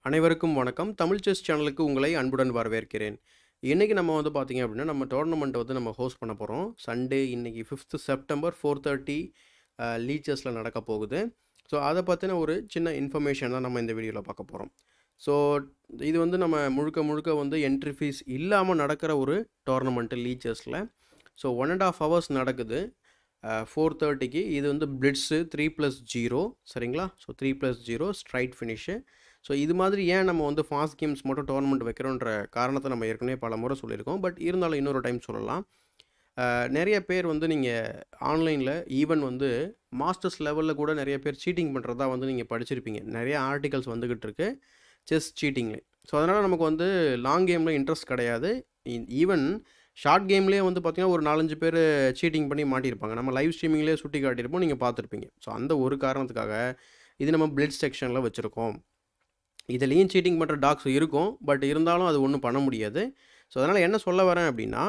அனைவருக்கும் வணக்கம் தமிழ் செஸ் சேனலுக்கு உங்களை அன்புடன் வரவேற்கிறேன் இன்றைக்கி நம்ம வந்து பார்த்திங்க அப்படின்னா நம்ம டோர்னமெண்ட் வந்து நம்ம ஹோஸ்ட் பண்ண போகிறோம் சண்டே இன்றைக்கி ஃபிஃப்த்து செப்டம்பர் ஃபோர் தேர்ட்டி லீச்சஸில் நடக்க போகுது ஸோ அதை பற்றின ஒரு சின்ன இன்ஃபர்மேஷன் தான் நம்ம இந்த வீடியோவில் பார்க்க போகிறோம் ஸோ இது வந்து நம்ம முழுக்க முழுக்க வந்து என்ட்ரி ஃபீஸ் இல்லாமல் நடக்கிற ஒரு டோர்னமெண்ட்டு லீச்சஸில் so one and half hours நடக்குது ஃபோர் தேர்ட்டிக்கு இது வந்து பிளிட்ஸு த்ரீ ப்ளஸ் ஜீரோ சரிங்களா so three plus zero straight finish so இது மாதிரி ஏன் நம்ம வந்து ஃபாஸ்ட் கேம்ஸ் மட்டும் டோர்னமெண்ட் வைக்கிறோன்ற காரணத்தை நம்ம ஏற்கனவே பல முறை சொல்லியிருக்கோம் பட் இருந்தாலும் இன்னொரு டைம் சொல்லலாம் அஹ், நிறைய பேர் வந்து நீங்கள் ஆன்லைனில் ஈவன் வந்து மாஸ்டர்ஸ் லெவலில் கூட நிறைய பேர் சீட்டிங் பண்ணுறதா வந்து நீங்கள் படிச்சிருப்பீங்க நிறைய ஆர்டிகல்ஸ் வந்துக்கிட்டு இருக்கு செஸ் சீட்டிங்கில் ஸோ அதனால் நமக்கு வந்து லாங் கேமில் இன்ட்ரெஸ்ட் கிடையாது ஈவன் ஷார்ட் கேம்லேயே வந்து பார்த்திங்கன்னா ஒரு நாலஞ்சு பேர் சீட்டிங் பண்ணி மாட்டியிருப்பாங்க நம்ம லைவ் ஸ்ட்ரீமிங்லேயே சுட்டி காட்டியிருப்போம் நீங்கள் பார்த்துருப்பீங்க ஸோ அந்த ஒரு காரணத்துக்காக இது நம்ம பிளட் செக்ஷனில் வச்சுருக்கோம் இதுலேயும் சீட்டிங் பண்ணுற டாக்ஸ் இருக்கும் பட் இருந்தாலும் அது ஒன்றும் பண்ண முடியாது ஸோ அதனால் என்ன சொல்ல வரேன் அப்படின்னா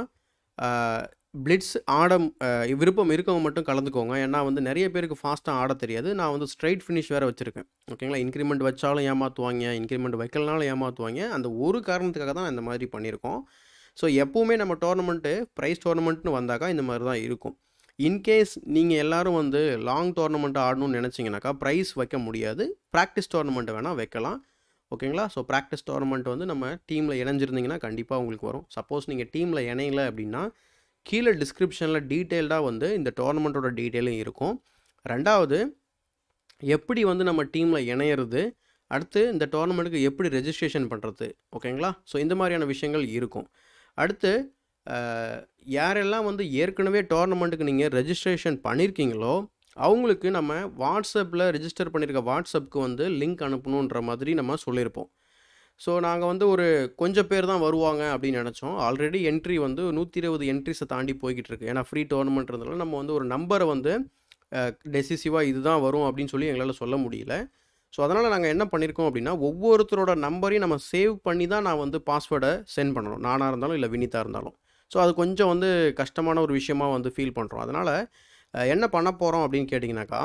பிளிட்ஸ் ஆட அஹ், விருப்பம் இருக்கவங்க மட்டும் கலந்துக்கோங்க ஏன்னா வந்து நிறைய பேருக்கு ஃபாஸ்ட்டாக ஆட தெரியாது நான் வந்து ஸ்ட்ரைட் ஃபினிஷ் வேறு வச்சுருக்கேன் ஓகேங்களா இன்க்ரிமெண்ட் வச்சாலும் ஏமாற்றுவாங்க இன்க்ரிமெண்ட் வைக்கலனாலும் ஏமாற்றுவாங்க அந்த ஒரு காரணத்துக்காக தான் இந்த மாதிரி பண்ணியிருக்கோம் ஸோ எப்போவுமே நம்ம டோர்னமெண்ட்டு ப்ரைஸ் டோர்னமெண்ட்னு வந்தாக்கா இந்த மாதிரி தான் இருக்கும் இன்கேஸ் நீங்கள் எல்லாரும் வந்து லாங் டோர்னமெண்ட் ஆடணும்னு நினச்சிங்கனாக்கா ப்ரைஸ் வைக்க முடியாது ப்ராக்டிஸ் டோர்னமெண்ட் வேணால் வைக்கலாம் ஓகேங்களா ஸோ ப்ராக்டிஸ் டோர்னமெண்ட் வந்து நம்ம டீமில் இணைஞ்சிருந்தீங்கன்னா கண்டிப்பாக உங்களுக்கு வரும் சப்போஸ் நீங்கள் டீமில் இணையல அப்படின்னா கீழே டிஸ்கிரிப்ஷனில் டீட்டெயில்டாக வந்து இந்த டோர்னமெண்ட்டோட டீட்டெயிலும் இருக்கும் ரெண்டாவது எப்படி வந்து நம்ம டீமில் இணையிறது அடுத்து இந்த டோர்னமெண்ட்டுக்கு எப்படி ரெஜிஸ்ட்ரேஷன் பண்ணுறது ஓகேங்களா ஸோ இந்த மாதிரியான விஷயங்கள் இருக்கும் அடுத்து அஹ், யாரெல்லாம் வந்து ஏற்கனவே டோர்னமெண்ட்டுக்கு நீங்கள் ரெஜிஸ்ட்ரேஷன் பண்ணியிருக்கீங்களோ அவங்களுக்கு நம்ம வாட்ஸ்அப்பில் ரெஜிஸ்டர் பண்ணியிருக்க வாட்ஸ்அப்புக்கு வந்து லிங்க் அனுப்பணுன்ற மாதிரி நம்ம சொல்லியிருப்போம் ஸோ நாங்கள் வந்து ஒரு கொஞ்சம் பேர் தான் வருவாங்க அப்படின்னு நினச்சோம் ஆல்ரெடி என்ட்ரி வந்து நூற்றி இருபது என்ட்ரிஸை தாண்டி போய்கிட்டு இருக்கு ஏன்னா ஃப்ரீ டோர்னமெண்ட் இருந்தனால நம்ம வந்து ஒரு நம்பரை வந்து டெசிசிவாக இதுதான் வரும் அப்படின்னு சொல்லி எங்களால் சொல்ல முடியல ஸோ அதனால் நாங்கள் என்ன பண்ணியிருக்கோம் அப்படின்னா ஒவ்வொருத்தரோட நம்பரையும் நம்ம சேவ் பண்ணி தான் நான் வந்து பாஸ்வேர்டை சென்ட் பண்ணணும் நானாக இருந்தாலும் இல்லை வினிதா இருந்தாலும் ஸோ அது கொஞ்சம் வந்து கஷ்டமான ஒரு விஷயமா வந்து ஃபீல் பண்ணுறோம் அதனால் என்ன பண்ண போகிறோம் அப்படின்னு கேட்டிங்கனாக்கா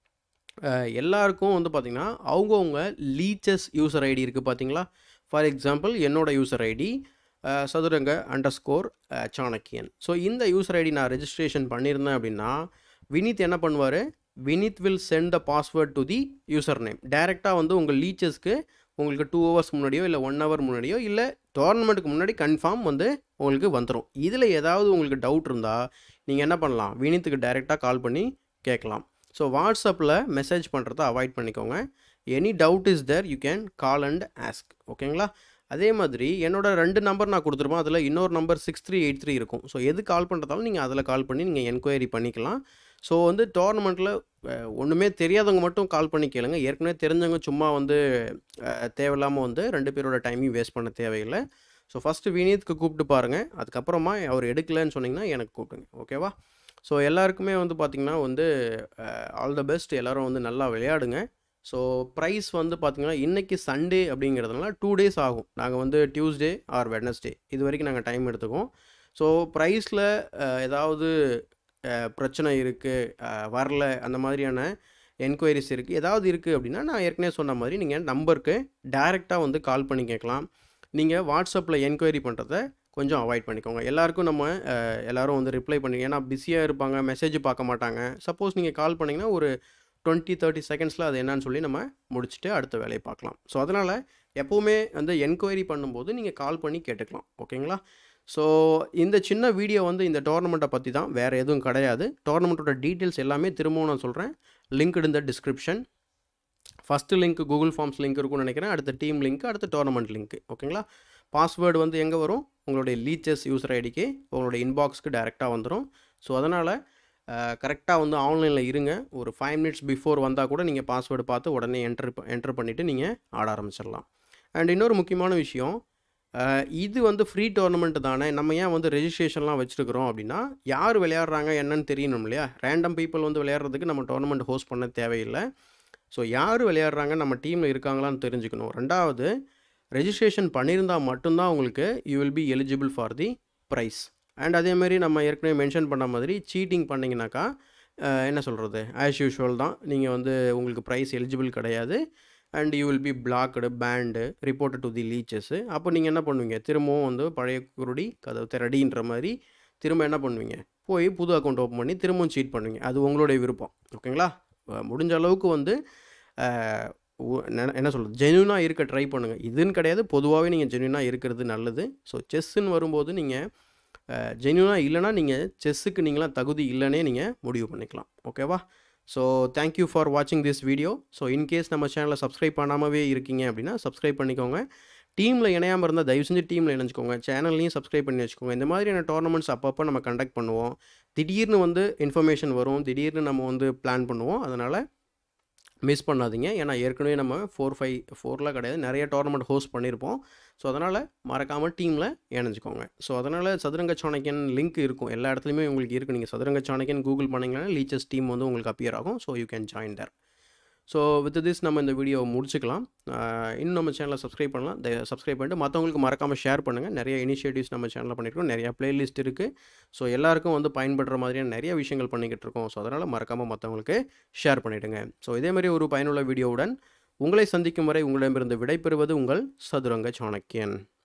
அஹ், எல்லாருக்கும் வந்து பார்த்திங்கன்னா அவங்கவுங்க லீச்சஸ் யூசர் ஐடி இருக்குது பார்த்தீங்களா ஃபார் எக்ஸாம்பிள் என்னோட user ID Sathuranga underscore Chanakyan so இந்த யூசர் ஐடி நான் ரெஜிஸ்ட்ரேஷன் பண்ணியிருந்தேன் அப்படின்னா வினித் என்ன பண்ணுவார் Vineeth will send the password to the user name டைரெக்டாக வந்து உங்கள் லீச்சஸ்க்கு உங்களுக்கு டூ ஹவர்ஸ் முன்னாடியோ இல்லை ஒன் ஹவர் முன்னாடியோ இல்லை டோர்னமெண்ட்டுக்கு முன்னாடி கன்ஃபார்ம் வந்து உங்களுக்கு வந்துடும் இதில் ஏதாவது உங்களுக்கு டவுட் இருந்தால் நீங்கள் என்ன பண்ணலாம் வினித்துக்கு டைரெக்டாக கால் பண்ணி கேட்கலாம் ஸோ வாட்ஸ்அப்பில் மெசேஜ் பண்ணுறத அவாய்ட் பண்ணிக்கோங்க any doubt is there you can call and ask ஓகேங்களா அதே மாதிரி என்னோட ரெண்டு நம்பர் நான் கொடுத்துருப்போம் அதில் இன்னொரு number six three eight three இருக்கும் ஸோ எது கால் பண்ணுறதாலும் நீங்கள் அதில் கால் பண்ணி நீங்கள் என்கொயரி பண்ணிக்கலாம் ஸோ வந்து டோர்னமெண்ட்டில் ஒன்றுமே தெரியாதவங்க மட்டும் கால் பண்ணி கேளுங்க ஏற்கனவே தெரிஞ்சவங்க சும்மா வந்து அஹ், தேவையில்லாமல் வந்து ரெண்டு பேரோட டைமையும் வேஸ்ட் பண்ண தேவையில்லை ஸோ ஃபஸ்ட்டு வினீத்க்கு கூப்பிட்டு பாருங்கள் அதுக்கப்புறமா அவர் எடுக்கலைன்னு சொன்னீங்கன்னா எனக்கு கூப்பிடுங்க ஓகேவா ஸோ எல்லாருக்குமே வந்து பார்த்திங்கன்னா வந்து ஆல் த பெஸ்ட் எல்லோரும் வந்து நல்லா விளையாடுங்க ஸோ ப்ரைஸ் வந்து பார்த்திங்கன்னா இன்றைக்கி சண்டே அப்படிங்கிறதுனால டூ டேஸ் ஆகும் நாங்கள் வந்து டியூஸ்டே ஆர் வெட்னஸ்டே இது வரைக்கும் நாங்கள் டைம் எடுத்துக்குவோம் ஸோ ப்ரைஸில் ஏதாவது அஹ், பிரச்சனை இருக்குது வரல அந்த மாதிரியான என்கொயரிஸ் இருக்குது ஏதாவது இருக்குது அப்படின்னா நான் ஏற்கனவே சொன்ன மாதிரி நீங்கள் நம்பருக்கு டைரெக்டாக வந்து கால் பண்ணி கேட்கலாம் நீங்கள் வாட்ஸ்அப்பில் என்கொயரி பண்ணுறத கொஞ்சம் அவாய்ட் பண்ணிக்கோங்க எல்லாருக்கும் நம்ம அஹ், எல்லாரும் வந்து ரிப்ளை பண்ணி ஏன்னா பிஸியாக இருப்பாங்க மெசேஜ் பார்க்க மாட்டாங்க சப்போஸ் நீங்கள் கால் பண்ணிங்கன்னா ஒரு டுவெண்ட்டி தேர்ட்டி செகண்ட்ஸில் அது என்னன்னு சொல்லி நம்ம முடிச்சுட்டு அடுத்த வேலையை பார்க்கலாம் ஸோ அதனால் எப்போவுமே வந்து என்கொயரி பண்ணும்போது நீங்கள் கால் பண்ணி கேட்டுக்கலாம் ஓகேங்களா ஸோ இந்த சின்ன வீடியோ வந்து இந்த டோர்னமெண்ட்டை பற்றி தான் வேறு எதுவும் கிடையாது டோர்னமெண்ட்டோட டீட்டெயில்ஸ் எல்லாமே திரும்பவும் நான் சொல்கிறேன் லிங்க் இந்த description first link Google forms link இருக்கும்னு நினைக்கிறேன் அடுத்த டீம் லிங்க் அடுத்த டோர்னமெண்ட் லிங்க் ஓகேங்களா பாஸ்வேர்டு வந்து எங்கே வரும் உங்களுடைய லீச்சஸ் யூசர் ஐடிக்கு உங்களுடைய இன்பாக்ஸ்க்கு டைரெக்டாக வந்துடும் ஸோ அதனால் கரெக்டாக வந்து ஆன்லைனில் இருங்க ஒரு ஃபைவ் மினிட்ஸ் பிஃபோர் வந்தால் கூட நீங்கள் பாஸ்வேர்டு பார்த்து உடனே என்ட்ரு என்ட்ரு பண்ணிவிட்டு நீங்கள் ஆட ஆரம்பிச்சிடலாம் அண்ட் இன்னொரு முக்கியமான விஷயம் அஹ், இது வந்து ஃப்ரீ டோர்னமெண்ட் தானே நம்ம ஏன் வந்து ரெஜிஸ்ட்ரேஷன்லாம் வச்சுருக்கிறோம் அப்படின்னா யார் விளையாடுறாங்க என்னன்னு தெரியணும் இல்லையா ரேண்டம் பீப்புள் வந்து விளையாடுறதுக்கு நம்ம டோர்னமெண்ட் ஹோஸ்ட் பண்ண தேவையில்லை ஸோ யார் விளையாடுறாங்க நம்ம டீமில் இருக்காங்களான்னு தெரிஞ்சுக்கணும் ரெண்டாவது ரெஜிஸ்ட்ரேஷன் பண்ணியிருந்தால் மட்டும்தான் உங்களுக்கு you will be eligible for the prize and அதேமாரி நம்ம ஏற்கனவே மென்ஷன் பண்ண மாதிரி சீட்டிங் பண்ணிங்கனாக்கா அஹ், என்ன சொல்கிறது ஆஸ் யூஷுவல் தான் நீங்கள் வந்து உங்களுக்கு ப்ரைஸ் எலிஜிபிள் கிடையாது and you will be blocked banned reported to the Lichess அப்போ நீங்கள் என்ன பண்ணுவீங்க திரும்பவும் வந்து பழைய குருடி கதவு திரடின்ற மாதிரி திரும்ப என்ன பண்ணுவீங்க போய் புது அக்கௌண்ட் ஓப்பன் பண்ணி திரும்பவும் சீட் பண்ணுவீங்க அது உங்களுடைய விருப்பம் ஓகேங்களா அஹ் முடிஞ்ச அளவுக்கு வந்து அஹ், உ- என்ன- என்ன சொல்கிறது ஜென்யூனாக இருக்க ட்ரை பண்ணுங்கள் இதுன்னு கிடையாது பொதுவாகவே நீங்கள் ஜென்யூனாக இருக்கிறது நல்லது ஸோ செஸ்ஸுன்னு வரும்போது நீங்கள் ஜென்யூனாக இல்லைனா நீங்கள் செஸ்ஸுக்கு நீங்களாம் தகுதி இல்லைன்னே நீங்கள் முடிவு பண்ணிக்கலாம் ஓகேவா ஸோ தேங்க்யூ ஃபார் வாட்சிங் திஸ் வீடியோ ஸோ இன்கேஸ் நம்ம சேனலை சப்ஸ்கிரைப் பண்ணாமவே இருக்கீங்க அப்படின்னா சப்ஸ்கிரைப் பண்ணிக்கோங்க டீமில் இணையாமல் இருந்தால் தயவு செஞ்சு டீமில் இணைஞ்சிக்கோங்க சேனல்லையும் சப்ஸ்கிரைப் பண்ணி வச்சுக்கோங்க இந்த மாதிரியான டோர்னமெண்ட்ஸ் அப்பப்போ நம்ம கண்டக்ட் பண்ணுவோம் திடீர்னு வந்து இன்ஃபர்மேஷன் வரும் திடீர்னு நம்ம வந்து பிளான் பண்ணுவோம் அதனால் மிஸ் பண்ணாதீங்க ஏன்னா ஏற்கனவே நம்ம ஃபோர் ஃபைவ் ஃபோர்லாம் கிடையாது நிறைய டோர்னமெண்ட் ஹோஸ்ட் பண்ணியிருப்போம் ஸோ அதனால் மறக்காமல் டீமில் இணைஞ்சிக்கோங்க ஸோ அதனால் சதுரங்க சாணக்கியன் லிங்க் இருக்கும் எல்லா இடத்துலையுமே உங்களுக்கு இருக்குது நீங்கள் சதுரங்க சாணக்கியன் கூகுள் பண்ணிங்கன்னா லீச்சஸ் டீம் வந்து உங்களுக்கு அப்பியர் ஆகும் so you can join there so with this நம்ம இந்த வீடியோ முடிச்சுக்கலாம் ஆஹ் இன்னும் நம்ம சேனலை சப்ஸ்கிரைப் பண்ணலாம் சப்ஸ்கிரைப் பண்ணிட்டு மற்றவங்களுக்கு மறக்காமல் ஷேர் பண்ணுங்கள் நிறைய இனிஷியேட்டிவ்ஸ் நம்ம சேனலில் பண்ணியிருக்கோம் நிறைய பிளேலிஸ்ட் இருக்குது ஸோ எல்லாருக்கும் வந்து பயன்படுற மாதிரியான நிறைய விஷயங்கள் பண்ணிக்கிட்டு இருக்கோம் ஸோ அதனால் மறக்காமல் மற்றவங்களுக்கு ஷேர் பண்ணிவிடுங்க ஸோ இதே மாதிரி ஒரு பயனுள்ள வீடியோவுடன் உங்களை சந்திக்கும் வரை உங்களிடமிருந்து விடைபெறுவது உங்கள் சதுரங்க சாணக்கியன்